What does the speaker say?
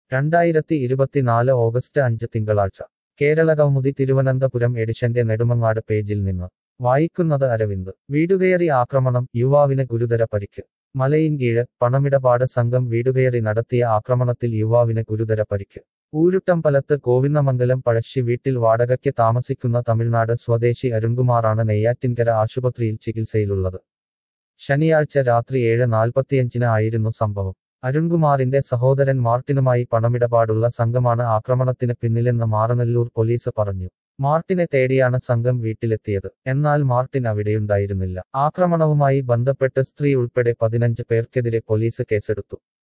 രണ്ടായിരത്തി ഇരുപത്തിനാല് ഓഗസ്റ്റ് അഞ്ച് തിങ്കളാഴ്ച കേരളകൗമുദി തിരുവനന്തപുരം എഡിഷന്റെ നെടുമങ്ങാട് പേജിൽ നിന്ന് വായിക്കുന്നത് അരവിന്ദ് വീടുകയറി ആക്രമണം യുവാവിന് ഗുരുതര പരിക്ക് മലയിൻകീഴ് പണമിടപാട് സംഘം വീടുകയറി നടത്തിയ ആക്രമണത്തിൽ യുവാവിന് ഗുരുതര പരിക്ക് ഊരുട്ടമ്പലത്ത് കോവിന്നമംഗലം പഴശ്ശി വീട്ടിൽ വാടകയ്ക്ക് താമസിക്കുന്ന തമിഴ്നാട് സ്വദേശി അരുൺകുമാറാണ് നെയ്യാറ്റിൻകര ആശുപത്രിയിൽ ചികിത്സയിലുള്ളത് ശനിയാഴ്ച രാത്രി ഏഴ് നാൽപ്പത്തിയഞ്ചിന് ആയിരുന്നു സംഭവം അരുൺകുമാറിന്റെ സഹോദരൻ മാർട്ടിനുമായി പണമിടപാടുള്ള സംഘമാണ് ആക്രമണത്തിന് പിന്നിലെന്ന് മാറനല്ലൂർ പോലീസ് പറഞ്ഞു മാർട്ടിനെ തേടിയാണ് സംഘം വീട്ടിലെത്തിയത് എന്നാൽ മാർട്ടിൻ അവിടെയുണ്ടായിരുന്നില്ല ആക്രമണവുമായി ബന്ധപ്പെട്ട് സ്ത്രീ ഉൾപ്പെടെ പതിനഞ്ച് പേർക്കെതിരെ പോലീസ് കേസെടുത്തു